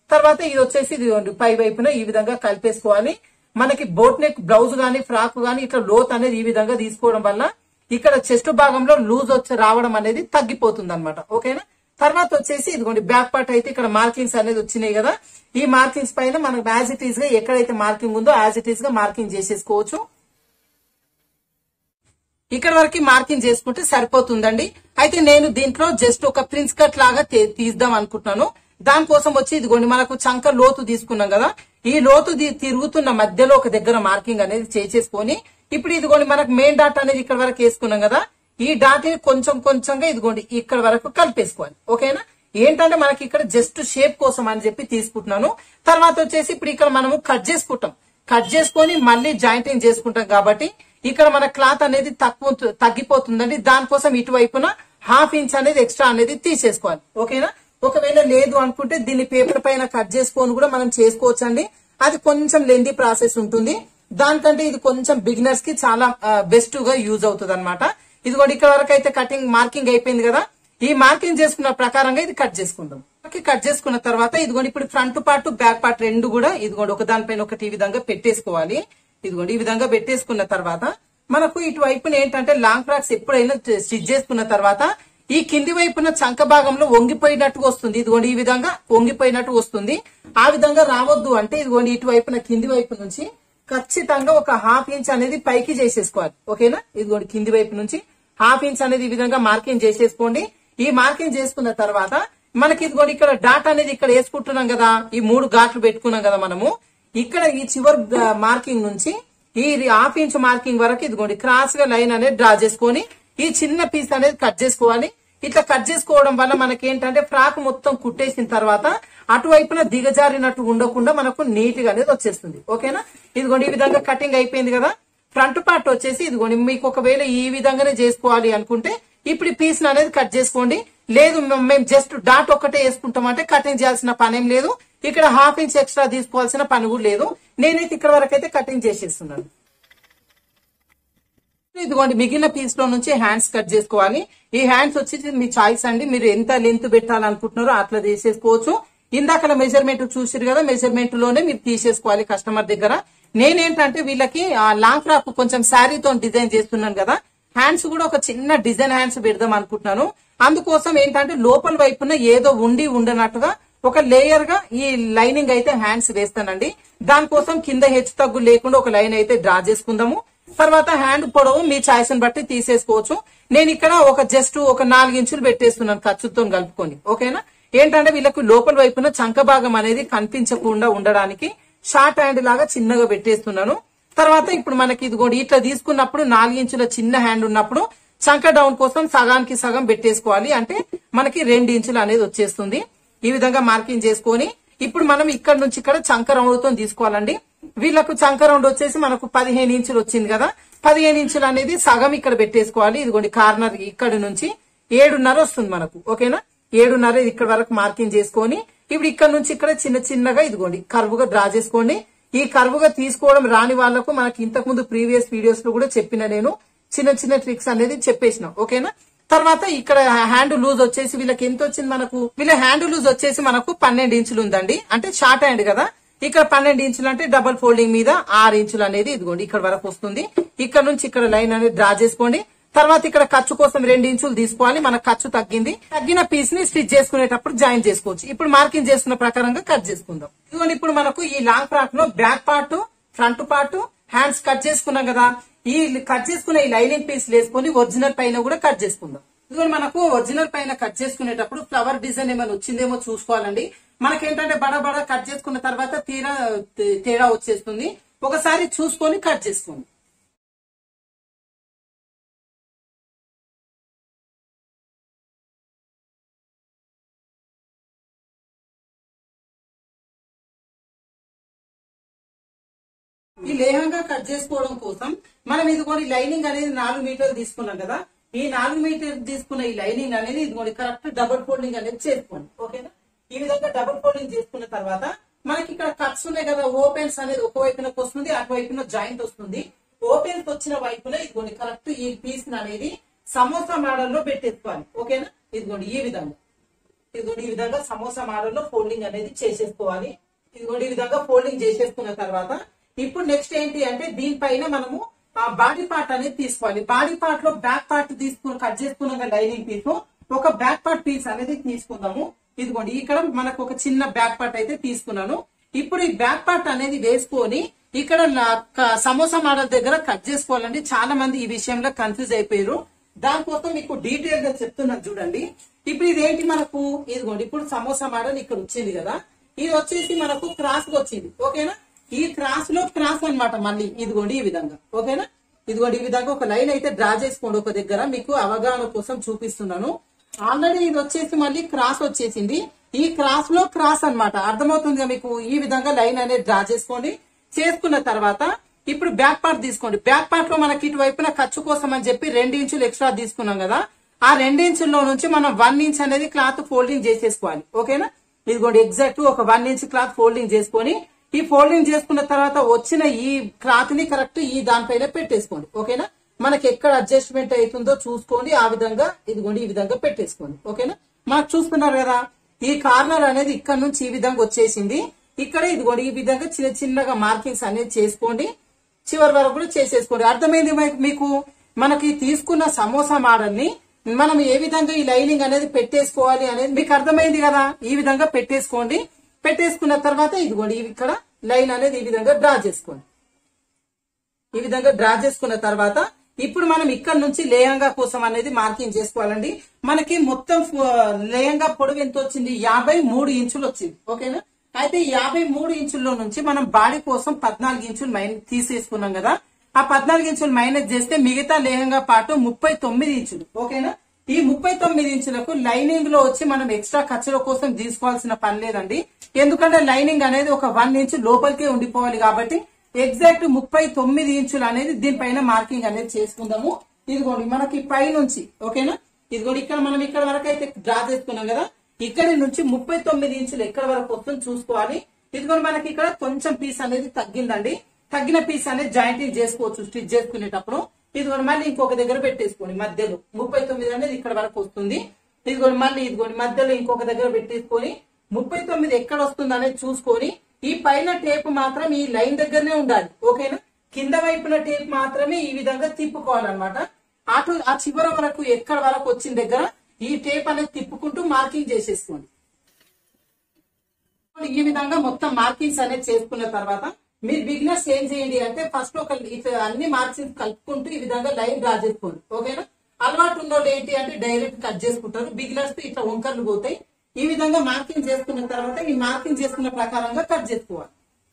Speaker 1: తర్వాత ఇది వచ్చేసి ఇది పై వైపున ఈ విధంగా కలిపేసుకోవాలి మనకి బోట్ నెక్ బ్లౌజ్ గానీ ఫ్రాక్ గానీ ఇట్లా లోత్ అనేది ఈ విధంగా తీసుకోవడం వల్ల ఇక్కడ చెస్ట్ భాగంలో లూజ్ వచ్చి రావడం అనేది తగ్గిపోతుంది అనమాట ఓకేనా తర్వాత వచ్చేసి ఇదిగోండి బ్యాక్ పార్ట్ అయితే ఇక్కడ మార్కింగ్స్ అనేది వచ్చినాయి కదా ఈ మార్కింగ్స్ పైన మనకు యాజ్ ఇట్ ఈస్ గా ఎక్కడైతే మార్కింగ్ ఉందో యాజ్ ఇట్ ఈస్ గా మార్కింగ్ చేసేసుకోవచ్చు ఇక్కడ వరకు మార్కింగ్ చేసుకుంటే సరిపోతుందండి అయితే నేను దీంట్లో జస్ట్ ఒక ప్రిన్స్ కట్ లాగా తీ- తీద్దాం అనుకుంటున్నాను దానికోసం వచ్చి ఇదిగోండి మనకు చంక లోతు తీసుకున్నాం కదా ఈ లోతు ది- తిరుగుతున్న మధ్యలో ఒక దగ్గర మార్కింగ్ అనేది చేసేసుకొని ఇప్పుడు ఇదిగోండి మనకు మెయిన్ డాట్ అనేది ఇక్కడ వరకు వేసుకున్నాం కదా ఈ డాట్ ని కొంచెం కొంచెంగా ఇదిగోండి ఇక్కడ వరకు కలిపేసుకోవాలి ఓకేనా ఏంటంటే మనకి ఇక్కడ జస్ట్ షేప్ కోసం అని చెప్పి తీసుకుంటున్నాను తర్వాత వచ్చేసి ఇప్పుడు ఇక్కడ మనము కట్ చేసుకుంటాం కట్ చేసుకొని మళ్ళీ జాయింటింగ్ చేసుకుంటాం కాబట్టి ఇక్కడ మన క్లాత్ అనేది తక్కువ తగ్గిపోతుందండి దానికోసం ఇటువైపున హాఫ్ ఇంచ్ అనేది ఎక్స్ట్రా అనేది తీసేసుకోవాలి ఓకేనా ఒకవేళ లేదు అనుకుంటే దీన్ని పేపర్ పైన కట్ చేసుకొని కూడా మనం చేసుకోవచ్చు అండి అది కొంచెం లెంది ప్రాసెస్ ఉంటుంది దానికంటే ఇది కొంచెం బిగినర్స్ కి చాలా బెస్ట్ గా యూజ్ అవుతుంది అనమాట ఇది కూడా ఇక్కడ వరకు అయితే కటింగ్ మార్కింగ్ అయిపోయింది కదా ఈ మార్కింగ్ చేసుకున్న ప్రకారంగా ఇది కట్ చేసుకుందాం ఓకే, కట్ చేసుకున్న తర్వాత ఇదిగోండి ఇప్పుడు ఫ్రంట్ పార్ట్ బ్యాక్ పార్ట్ రెండు కూడా ఇదిగోండి ఒక దానిపైన ఒకటి ఈ విధంగా పెట్టేసుకోవాలి ఇదిగోండి ఈ విధంగా పెట్టేసుకున్న తర్వాత మనకు ఇటువైపున ఏంటంటే లాంగ్ ఫ్రాక్స్ ఎప్పుడైనా స్టిచ్ చేసుకున్న తర్వాత ఈ కింది వైపున చంక భాగంలో వంగిపోయినట్టుగా వస్తుంది ఇదిగోండి ఈ విధంగా వంగిపోయినట్టు వస్తుంది ఆ విధంగా రావద్దు అంటే ఇదిగోండి ఇటువైపున కింది వైపు నుంచి ఖచ్చితంగా ఒక హాఫ్ ఇంచ్ అనేది పైకి చేసేసుకోవాలి ఓకేనా ఇదిగోండి కింది వైపు నుంచి హాఫ్ ఇంచ్ అనేది ఈ విధంగా మార్కింగ్ చేసేసుకోండి ఈ మార్కింగ్ చేసుకున్న తర్వాత మనకి ఇదిగోండి ఇక్కడ డాట్ అనేది ఇక్కడ వేసుకుంటున్నాం కదా ఈ మూడు ఘాట్లు పెట్టుకున్నాం కదా మనము ఇక్కడ ఈ చివరి గా- మార్కింగ్ నుంచి ఈ హాఫ్ ఇంచ్ మార్కింగ్ వరకు ఇదిగోండి క్రాస్ గా లైన్ అనేది డ్రా చేసుకొని ఈ చిన్న పీస్ అనేది కట్ చేసుకోవాలి ఇట్లా కట్ చేసుకోవడం వల్ల మనకి ఏంటంటే ఫ్రాక్ మొత్తం కుట్టేసిన తర్వాత అటువైపున దిగజారినట్టు ఉండకుండా మనకు నీట్ గా అనేది వచ్చేస్తుంది ఓకేనా ఇదిగోండి ఈ విధంగా కటింగ్ అయిపోయింది కదా ఫ్రంట్ పార్ట్ వచ్చేసి ఇదిగోండి మీకు ఒకవేళ ఈ విధంగానే చేసుకోవాలి అనుకుంటే ఇప్పుడు ఈ పీస్ అనేది కట్ చేసుకోండి లేదు మ- మేము జస్ట్ డాట్ ఒక్కటే వేసుకుంటామంటే కటింగ్ చేయాల్సిన పని ఏం లేదు ఇక్కడ హాఫ్ ఇంచ్ ఎక్స్ట్రా తీసుకోవాల్సిన పని కూడా లేదు నేనైతే ఇక్కడ వరకు అయితే కటింగ్ చేసేస్తున్నాను ఇదిగోండి మిగిలిన పీస్ లో నుంచి హ్యాండ్స్ కట్ చేసుకోవాలి ఈ హ్యాండ్స్ వచ్చి మీ చాయిస్ అండి మీరు ఎంత లెంత్ పెట్టాలనుకుంటున్నారో అట్లా తీసేసుకోవచ్చు ఇందాక మెజర్మెంట్ చూసిరు కదా మెజర్మెంట్ లోనే మీరు తీసేసుకోవాలి కస్టమర్ దగ్గర నేనేంటంటే వీళ్ళకి లాంగ్ ఫ్రాక్ కొంచెం శారీతో డిజైన్ చేస్తున్నాను కదా హ్యాండ్స్ కూడా ఒక చిన్న డిజైన్ హ్యాండ్స్ పెడదాం అనుకుంటున్నాను అందుకోసం ఏంటంటే లోపల వైపున ఏదో ఉండి ఉండనట్టుగా ఒక లేయర్ గా ఈ లైనింగ్ అయితే హ్యాండ్స్ వేస్తానండి దానికోసం కింద హెచ్చు తగ్గు లేకుండా ఒక లైన్ అయితే డ్రా చేసుకుందాము తర్వాత హ్యాండ్ పొడవు మీ చాయిస్ ని బట్టి తీసేసుకోవచ్చు నేను ఇక్కడ ఒక జస్ట్ ఒక నాలుగు ఇంచులు పెట్టేస్తున్నాను ఖర్చుతో కలుపుకొని ఓకేనా ఏంటంటే వీళ్ళకు లోపల వైపున చంక భాగం అనేది కనిపించకుండా ఉండడానికి షార్ట్ హ్యాండ్ లాగా చిన్నగా పెట్టేస్తున్నాను తర్వాత ఇప్పుడు మనకి ఇది కూడా ఇట్లా తీసుకున్నప్పుడు నాలుగు ఇంచుల చిన్న హ్యాండ్ ఉన్నప్పుడు చంక డౌన్ కోసం సగానికి సగం పెట్టేసుకోవాలి అంటే మనకి రెండు ఇంచులు అనేది వచ్చేస్తుంది ఈ విధంగా మార్కింగ్ చేసుకొని ఇప్పుడు మనం ఇక్కడ నుంచి ఇక్కడ చంక రౌండ్ తో తీసుకోవాలండి వీళ్ళకు చంక రౌండ్ వచ్చేసి మనకు పదిహేను ఇంచులు వచ్చింది కదా పదిహేను ఇంచులు అనేది సగం ఇక్కడ పెట్టేసుకోవాలి ఇదిగోండి కార్నర్ ఇక్కడ నుంచి ఏడున్నర వస్తుంది మనకు ఓకేనా ఏడున్నర ఇక్కడ వరకు మార్కింగ్ చేసుకొని ఇప్పుడు ఇక్కడ నుంచి ఇక్కడ చిన్న చిన్నగా ఇదిగోండి కర్వ్గా డ్రా చేసుకోండి ఈ కర్వ్గా తీసుకోవడం రాని వాళ్లకు మనకి ఇంతకు ముందు ప్రీవియస్ వీడియోస్ లో కూడా చెప్పిన నేను చిన్న చిన్న ట్రిక్స్ అనేది చెప్పేసిన ఓకేనా తర్వాత ఇక్కడ హ్యాండ్ లూజ్ వచ్చేసి వీళ్ళకి ఎంత వచ్చింది మనకు వీళ్ళ హ్యాండ్ లూజ్ వచ్చేసి మనకు పన్నెండు ఇంచులు ఉందండి అంటే షార్ట్ హ్యాండ్ కదా ఇక్కడ పన్నెండు ఇంచులు అంటే డబల్ ఫోల్డింగ్ మీద ఆరు ఇంచులు అనేది ఇదిగోండి ఇక్కడ వరకు వస్తుంది ఇక్కడ నుంచి ఇక్కడ లైన్ అనేది డ్రా చేసుకోండి తర్వాత ఇక్కడ ఖర్చు కోసం రెండు ఇంచులు తీసుకోవాలి మన ఖర్చు తగ్గింది తగ్గిన పీస్ ని స్టిచ్ చేసుకునేటప్పుడు జాయిన్ చేసుకోవచ్చు ఇప్పుడు మార్కింగ్ చేసుకున్న ప్రకారంగా కట్ చేసుకుందాం ఇదిగోండి ఇప్పుడు మనకు ఈ లాంగ్ ఫ్రాక్ లో back part front part hands cut చేసుకున్నాం కదా ఈ కట్ చేసుకునే ఈ లైనింగ్ పీస్ వేసుకొని ఒరిజినల్ పైన కూడా కట్ చేసుకుందాం ఇదిగోండి మనకు ఒరిజినల్ పైన కట్ చేసుకునేటప్పుడు ఫ్లవర్ డిజైన్ ఏమైనా వచ్చిందేమో చూసుకోవాలండి మనకేంటంటే బడ బడ కట్ చేసుకున్న తర్వాత తీరా తే- తేడా వచ్చేస్తుంది ఒకసారి చూసుకొని కట్ చేసుకోండి ఈ లేహంగా కట్ చేసుకోవడం కోసం మనం ఇదిగోని లైనింగ్ అనేది నాలుగు మీటర్లు తీసుకున్నాం కదా ఈ నాలుగు మీటర్ తీసుకున్న ఈ లైనింగ్ అనేది ఇదిగోని కరెక్ట్ డబుల్ ఫోల్డింగ్ అనేది చేసుకోండి ఓకేనా ఈ విధంగా డబుల్ ఫోల్డింగ్ చేసుకున్న తర్వాత మనకి ఇక్కడ కట్స్ ఉన్నాయి కదా ఓపెన్స్ అనేది ఒక వైపునకు వస్తుంది అటువైపున జాయింట్ వస్తుంది ఓపెన్స్ వచ్చిన వైపున ఇదిగోండి కరెక్ట్ ఈ పీస్ అనేది సమోసా మోడల్ లో పెట్టేసుకోవాలి ఓకేనా ఇదిగోండి ఈ విధంగా ఇదిగోండి ఈ విధంగా సమోసా మోడల్ లో ఫోల్డింగ్ అనేది చేసేసుకోవాలి ఇదిగోండి ఈ విధంగా ఫోల్డింగ్ చేసేసుకున్న తర్వాత ఇప్పుడు నెక్స్ట్ ఏంటి అంటే దీనిపైన మనము ఆ బాడీ పార్ట్ అనేది తీసుకోవాలి బాడీ పార్ట్ లో బ్యాక్ పార్ట్ తీసుకుని కట్ చేసుకున్న లైనింగ్ పీస్ ఒక బ్యాక్ పార్ట్ పీస్ అనేది తీసుకుందాము ఇదిగోండి ఇక్కడ మనకు ఒక చిన్న బ్యాక్ పార్ట్ అయితే తీసుకున్నాను ఇప్పుడు ఈ బ్యాక్ పార్ట్ అనేది వేసుకొని ఇక్కడ నా- క- సమోసా మోడల్ దగ్గర కట్ చేసుకోవాలండి చాలా మంది ఈ విషయంలో కన్ఫ్యూజ్ అయిపోయారు దానికోసం మీకు డీటెయిల్ గా చెప్తున్నాను చూడండి ఇప్పుడు ఇదేంటి మనకు ఇదిగోండి ఇప్పుడు సమోసా మోడల్ ఇక్కడ వచ్చింది కదా ఇది వచ్చేసి మనకు క్రాస్ గా వచ్చింది ఓకేనా ఈ క్రాస్ లో క్రాస్ అన్నమాట మళ్ళీ ఇదిగోండి ఈ విధంగా ఓకేనా ఇదిగోండి ఈ విధంగా ఒక లైన్ అయితే డ్రా చేసుకోండి ఒక దగ్గర మీకు అవగాహన కోసం చూపిస్తున్నాను ఆల్రెడీ ఇది వచ్చేసి మళ్ళీ క్రాస్ వచ్చేసింది ఈ క్రాస్ లో క్రాస్ అన్నమాట అర్థమవుతుంది మీకు ఈ విధంగా లైన్ అనేది డ్రా చేసుకోండి చేసుకున్న తర్వాత ఇప్పుడు బ్యాక్ పార్ట్ తీసుకోండి బ్యాక్ పార్ట్ లో మనకి ఇటువైపున ఖర్చు కోసం అని చెప్పి రెండు ఇంచులు ఎక్స్ట్రా తీసుకున్నాం కదా ఆ రెండు ఇంచుల్లో నుంచి మనం వన్ ఇంచ్ అనేది క్లాత్ ఫోల్డింగ్ చేసేసుకోవాలి ఓకేనా ఇదిగోండి ఎగ్జాక్ట్ ఒక వన్ ఇంచ్ క్లాత్ ఫోల్డింగ్ చేసుకొని ఈ ఫోల్డింగ్ చేసుకున్న తర్వాత వచ్చిన ఈ క్లాత్ ని కరెక్ట్ ఈ దానిపైన పెట్టేసుకోండి ఓకేనా మనకి ఎక్కడ అడ్జస్ట్మెంట్ అవుతుందో చూసుకోండి ఆ విధంగా ఇదిగోండి ఈ విధంగా పెట్టేసుకోండి ఓకేనా మనకు చూస్తున్నారు కదా ఈ కార్నర్ అనేది ఇక్కడ నుంచి ఈ విధంగా వచ్చేసింది ఇక్కడ ఇదిగోండి ఈ విధంగా చిన్న చిన్నగా మార్కింగ్స్ అనేది చేసుకోండి చివరి వరకు కూడా చేసేసుకోండి అర్థమైంది మీ- మీకు మనకి తీసుకున్న సమోసా మోడల్ ని మనం ఏ విధంగా ఈ లైనింగ్ అనేది పెట్టేసుకోవాలి అనేది మీకు అర్థమైంది కదా ఈ విధంగా పెట్టేసుకోండి పెట్టేసుకున్న తర్వాత ఇదిగోండి ఇవి ఇక్కడ లైన్ అనేది ఈ విధంగా డ్రా చేసుకోండి ఈ విధంగా డ్రా చేసుకున్న తర్వాత ఇప్పుడు మనం ఇక్కడ నుంచి లేహంగా కోసం అనేది మార్కింగ్ చేసుకోవాలండి మనకి మొత్తం ఫ- లేహంగా పొడవు ఎంత వచ్చింది యాభై మూడు ఇంచులు వచ్చింది ఓకేనా అయితే ఈ యాభై మూడు ఇంచుల్లో నుంచి మనం బాడీ కోసం పద్నాలుగు ఇంచులు మైన్ తీసేసుకున్నాం కదా ఆ పద్నాలుగు ఇంచులు మైనస్ చేస్తే మిగతా లేహంగా పాటు ముప్పై తొమ్మిది ఇంచులు ఓకేనా ఈ ముప్పై తొమ్మిది ఇంచులకు లైనింగ్ లో వచ్చి మనం ఎక్స్ట్రా ఖర్చుల కోసం తీసుకోవాల్సిన పని లేదండి ఎందుకంటే లైనింగ్ అనేది ఒక వన్ ఇంచ్ లోపలికే ఉండిపోవాలి కాబట్టి ఎగ్జాక్ట్ ముప్పై తొమ్మిది ఇంచులు అనేది దీనిపైన మార్కింగ్ అనేది చేసుకుందాము ఇదిగోండి మనకి పై నుంచి ఓకేనా ఇదిగోండి ఇక్కడ మనం ఇక్కడ వరకు అయితే డ్రా చేసుకున్నాం కదా ఇక్కడి నుంచి ముప్పై తొమ్మిది ఇంచులు ఎక్కడ వరకు వస్తుందో చూసుకోవాలి ఇదిగోండి మనకి ఇక్కడ కొంచెం పీస్ అనేది తగ్గిందండి తగ్గిన పీస్ అనేది జాయింటింగ్ చేసుకోవచ్చు స్టిచ్ చేసుకునేటప్పుడు ఇదిగోండి మళ్ళీ ఇంకొక దగ్గర పెట్టేసుకోండి మధ్యలో ముప్పై తొమ్మిది అనేది ఇక్కడ వరకు వస్తుంది ఇదిగోండి మళ్ళీ ఇదిగోండి మధ్యలో ఇంకొక దగ్గర పెట్టేసుకొని ముప్పై తొమ్మిది ఎక్కడ వస్తుంది అనేది చూసుకొని ఈ పైన టేప్ మాత్రం ఈ లైన్ దగ్గరనే ఉండాలి ఓకేనా కింద వైపున టేప్ మాత్రమే ఈ విధంగా తిప్పుకోవాలన్నమాట అటు ఆ చివర వరకు ఎక్కడ వరకు వచ్చిన దగ్గర ఈ టేప్ అనేది తిప్పుకుంటూ మార్కింగ్ చేసేసుకోండి ఈ విధంగా మొత్తం మార్కింగ్స్ అనేది చేసుకున్న తర్వాత మీరు బిగినర్స్ ఏం చేయండి అంటే ఫస్ట్ ఒక ఇట్లా అన్ని మార్కింగ్స్ కలుపుకుంటూ ఈ విధంగా లైన్ డ్రా చేసుకోండి ఓకేనా అలవాటు ఉన్నోళ్ళు ఏంటి అంటే డైరెక్ట్ కట్ చేసుకుంటారు బిగినర్స్ ఇట్లా వంకర్లు పోతాయి ఈ విధంగా మార్కింగ్ చేసుకున్న తర్వాత ఈ మార్కింగ్ చేసుకున్న ప్రకారంగా కట్ చేసుకోవాలి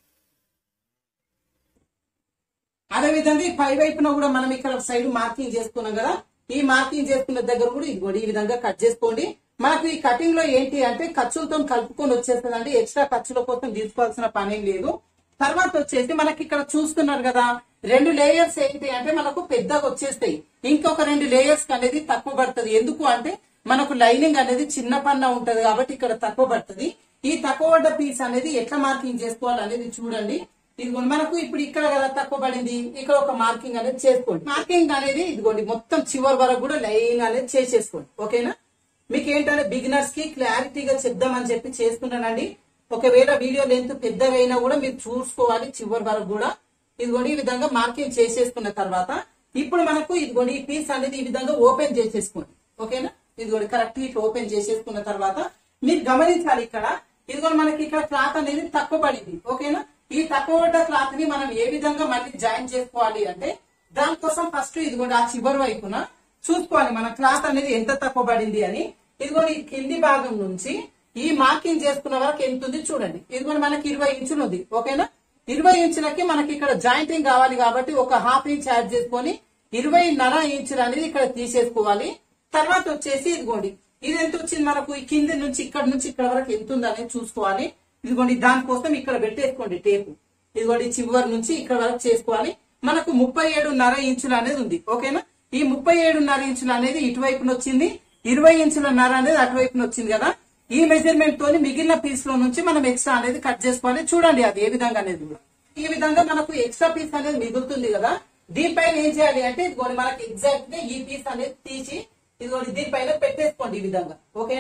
Speaker 1: అదే విధంగా ఈ పై వైపున కూడా మనం ఇక్కడ సైడ్ మార్కింగ్ చేసుకున్నాం కదా ఈ మార్కింగ్ చేసుకున్న దగ్గర కూడా ఇదిగోండి ఈ విధంగా కట్ చేసుకోండి మనకు ఈ కటింగ్ లో ఏంటి అంటే ఖర్చులతో కలుపుకొని వచ్చేస్తుందండి ఎక్స్ట్రా ఖర్చుల కోసం తీసుకోవాల్సిన పని లేదు తర్వాత వచ్చేసి మనకి ఇక్కడ చూస్తున్నారు కదా రెండు లేయర్స్ ఏంటి అంటే మనకు పెద్దగా వచ్చేస్తాయి ఇంకొక రెండు లేయర్స్ అనేది తక్కువ పడుతుంది ఎందుకు అంటే మనకు లైనింగ్ అనేది చిన్న పన్న ఉంటది కాబట్టి ఇక్కడ తక్కువ పడుతుంది ఈ తక్కువ పడ్డ పీస్ అనేది ఎట్లా మార్కింగ్ చేసుకోవాలి అనేది చూడండి ఇదిగోండి మనకు ఇప్పుడు ఇక్కడ కదా తక్కువ పడింది ఇక్కడ ఒక మార్కింగ్ అనేది చేసుకోండి మార్కింగ్ అనేది ఇదిగోండి మొత్తం చివరి వరకు కూడా లైన్ అనేది చేసేసుకోండి ఓకేనా మీకు ఏంటంటే బిగినర్స్ కి క్లారిటీగా చెప్దామని చెప్పి చేస్తున్నానండి ఒకవేళ వీడియో లెంత్ పెద్దగా అయినా కూడా మీరు చూసుకోవాలి చివరి వరకు కూడా ఇదిగోండి ఈ విధంగా మార్కింగ్ చేసేసుకున్న తర్వాత ఇప్పుడు మనకు ఇదిగోండి ఈ పీస్ అనేది ఈ విధంగా ఓపెన్ చేసేసుకోండి ఓకేనా ఇదిగోండి కరెక్ట్ ఇట్లా ఓపెన్ చేసేసుకున్న తర్వాత మీరు గమనించాలి ఇక్కడ ఇదిగోండి మనకి ఇక్కడ క్లాత్ అనేది తక్కువ పడింది ఓకేనా ఈ తక్కువ పడ్డ క్లాత్ ని మనం ఏ విధంగా మళ్ళీ జాయిన్ చేసుకోవాలి అంటే దానికోసం ఫస్ట్ ఇదిగోండి ఆ చివరి వైపున చూసుకోవాలి మన క్లాత్ అనేది ఎంత తక్కువ పడింది అని ఇదిగోండి ఈ కింది భాగం నుంచి ఈ మార్కింగ్ చేసుకున్న వరకు ఎంత ఉంది చూడండి ఇదిగోండి మనకి ఇరవై ఇంచులు ఉంది ఓకేనా ఇరవై ఇంచులకి మనకి ఇక్కడ జాయింటింగ్ కావాలి కాబట్టి ఒక హాఫ్ ఇంచ్ యాడ్ చేసుకొని ఇరవై నర ఇంచులు అనేది ఇక్కడ తీసేసుకోవాలి తర్వాత వచ్చేసి ఇదిగోండి ఇది ఎంత వచ్చింది మనకు ఈ కింది నుంచి ఇక్కడ నుంచి ఇక్కడ వరకు ఎంత ఉంది అనేది చూసుకోవాలి ఇదిగోండి దానికోసం ఇక్కడ పెట్టేసుకోండి టేపు ఇదిగోండి చివరి నుంచి ఇక్కడ వరకు చేసుకోవాలి మనకు ముప్పై ఏడున్నర ఇంచులు అనేది ఉంది ఓకేనా ఈ ముప్పై ఏడున్నర ఇంచులు అనేది ఇటువైపున వచ్చింది ఇరవై ఇంచుల నర అనేది అటువైపున వచ్చింది కదా ఈ మెజర్మెంట్ తోని మిగిలిన పీస్ లో నుంచి మనం ఎక్స్ట్రా అనేది కట్ చేసుకోవాలి చూడండి అది ఏ విధంగా అనేది కూడా ఈ విధంగా మనకు ఎక్స్ట్రా పీస్ అనేది మిగులుతుంది కదా దీనిపైన ఏం చేయాలి అంటే ఇదిగోండి మనకి ఎగ్జాక్ట్ గా ఈ పీస్ అనేది తీసి ఇదిగోండి దీనిపైన పెట్టేసుకోండి ఈ విధంగా ఓకేనా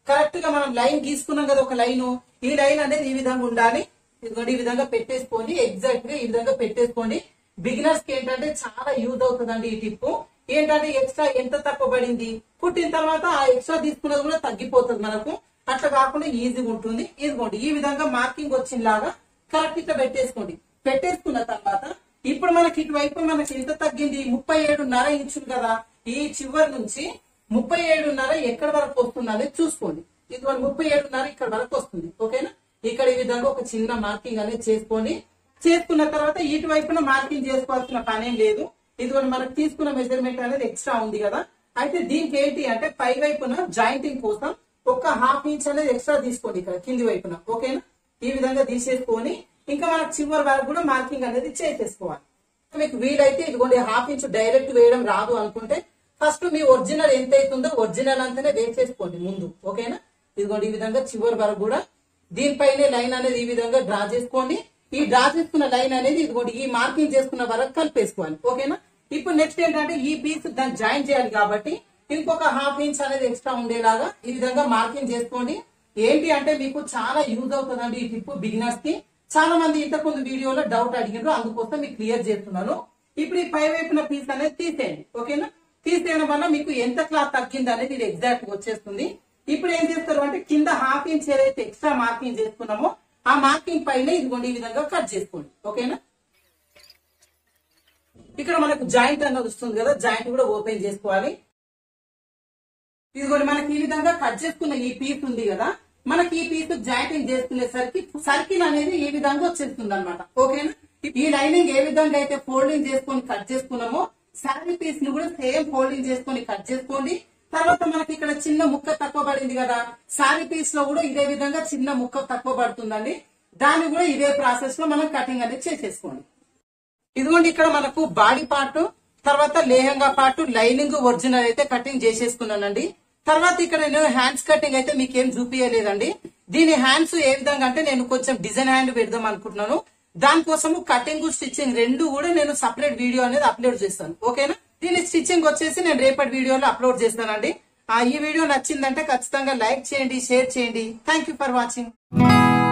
Speaker 1: కరెక్ట్ గా మనం లైన్ గీసుకున్నాం కదా ఒక లైన్ ఈ లైన్ అనేది ఈ విధంగా ఉండాలి ఇదిగోండి ఈ విధంగా పెట్టేసుకోండి ఎగ్జాక్ట్ గా ఈ విధంగా పెట్టేసుకోండి బిగినర్స్ కి ఏంటంటే చాలా యూజ్ అవుతుందండి ఈ టిప్ ఏంటంటే ఎక్స్ట్రా ఎంత తక్కువ పడింది కుట్టిన తర్వాత ఆ ఎక్స్ట్రా తీసుకున్నది కూడా తగ్గిపోతుంది మనకు అట్లా కాకుండా ఈజీగా ఉంటుంది ఇదిగోండి ఈ విధంగా మార్కింగ్ వచ్చినలాగా కరెక్ట్ ఇట్లా పెట్టేసుకోండి పెట్టేసుకున్న తర్వాత ఇప్పుడు మనకి ఇటువైపు మనకి ఎంత తగ్గింది ముప్పై ఏడున్నర ఇంచులు కదా ఈ చివరి నుంచి ముప్పై ఏడున్నర ఎక్కడ వరకు వస్తుంది అనేది చూసుకోండి ఇది ముప్పై ఏడున్నర ఇక్కడ వరకు వస్తుంది ఓకేనా ఇక్కడ ఈ విధంగా ఒక చిన్న మార్కింగ్ అనేది చేసుకోండి చేసుకున్న తర్వాత ఇటు వైపున మార్కింగ్ చేసుకోవాల్సిన పని ఏం లేదు ఇదిగోండి మనకు తీసుకున్న మెజర్మెంట్ అనేది ఎక్స్ట్రా ఉంది కదా అయితే దీనికి ఏంటి అంటే పై వైపున జాయింటింగ్ కోసం ఒక హాఫ్ ఇంచ్ అనేది ఎక్స్ట్రా తీసుకోండి ఇక్కడ కింది వైపున ఓకేనా ఈ విధంగా తీసేసుకొని ఇంకా మనకు చివరి వరకు కూడా మార్కింగ్ అనేది చేసేసుకోవాలి మీకు వీలైతే ఇదిగోండి హాఫ్ ఇంచ్ డైరెక్ట్ వేయడం రాదు అనుకుంటే ఫస్ట్ మీ ఒరిజినల్ ఎంత అవుతుందో ఒరిజినల్ అంతనే వేసేసుకోండి ముందు ఓకేనా ఇదిగోండి ఈ విధంగా చివరి వరకు కూడా దీనిపైనే లైన్ అనేది ఈ విధంగా డ్రా చేసుకోండి ఈ డ్రా చేసుకున్న లైన్ అనేది ఇదిగోండి ఈ మార్కింగ్ చేసుకున్న వరకు కలిపేసుకోవాలి ఓకేనా ఇప్పుడు నెక్స్ట్ ఏంటంటే ఈ పీస్ దాన్ని జాయిన్ చేయాలి కాబట్టి ఇంకొక హాఫ్ ఇంచ్ అనేది ఎక్స్ట్రా ఉండేలాగా ఈ విధంగా మార్కింగ్ చేసుకోండి ఏంటి అంటే మీకు చాలా యూజ్ అవుతుందండి ఈ టిప్ బిగినర్స్ కి చాలా మంది ఇంతకు ముందు వీడియోలో డౌట్ అడిగారు అందుకోసం మీకు క్లియర్ చేస్తున్నాను ఇప్పుడు ఈ పై వైపున పీస్ అనేది తీసేయండి ఓకేనా తీసేయడం వల్ల మీకు ఎంత క్లాత్ తగ్గింది అనేది ఇది ఎగ్జాక్ట్ వచ్చేస్తుంది ఇప్పుడు ఏం చేస్తారు అంటే కింద హాఫ్ ఇంచ్ ఏదైతే ఎక్స్ట్రా మార్కింగ్ చేసుకున్నామో ఆ మార్కింగ్ పైన ఇదిగోండి ఈ విధంగా కట్ చేసుకోండి ఓకేనా ఇక్కడ మనకు జాయింట్ అన్నది వస్తుంది కదా జాయింట్ కూడా ఓపెన్ చేసుకోవాలి ఇదిగోండి మనకి ఈ విధంగా కట్ చేసుకున్న ఈ పీస్ ఉంది కదా మనకి ఈ పీస్ జాయింటింగ్ చేసుకునేసరికి సర్కిల్ అనేది ఈ విధంగా వచ్చేస్తుంది అనమాట ఓకేనా ఈ లైనింగ్ ఏ విధంగా అయితే ఫోల్డింగ్ చేసుకొని కట్ చేసుకున్నామో శారీ పీస్ ని కూడా సేమ్ ఫోల్డింగ్ చేసుకొని కట్ చేసుకోండి తర్వాత మనకి ఇక్కడ చిన్న ముక్క తక్కువ పడింది కదా శారీ పీస్ లో కూడా ఇదే విధంగా చిన్న ముక్క తక్కువ పడుతుందండి దాన్ని కూడా ఇదే ప్రాసెస్ లో మనం కటింగ్ అనేది చేసేసుకోండి ఇదిగోండి ఇక్కడ మనకు బాడీ పార్ట్ తర్వాత లేహంగా పార్ట్ లైనింగ్ ఒరిజినల్ అయితే కటింగ్ చేసేసుకున్నానండి తర్వాత ఇక్కడ నేను హ్యాండ్స్ కటింగ్ అయితే మీకేం చూపించలేదండి దీని హ్యాండ్స్ ఏ విధంగా అంటే నేను కొంచెం డిజైన్ హ్యాండ్ పెడదాం అనుకుంటున్నాను దానికోసము కటింగ్ స్టిచ్చింగ్ రెండు కూడా నేను సపరేట్ వీడియో అనేది అప్లోడ్ చేస్తాను ఓకేనా దీని స్టిచ్చింగ్ వచ్చేసి నేను రేపటి వీడియోలో అప్లోడ్ చేస్తానండి ఆ ఈ వీడియో నచ్చిందంటే ఖచ్చితంగా లైక్ చేయండి షేర్ చేయండి థ్యాంక్ ఫర్ వాచింగ్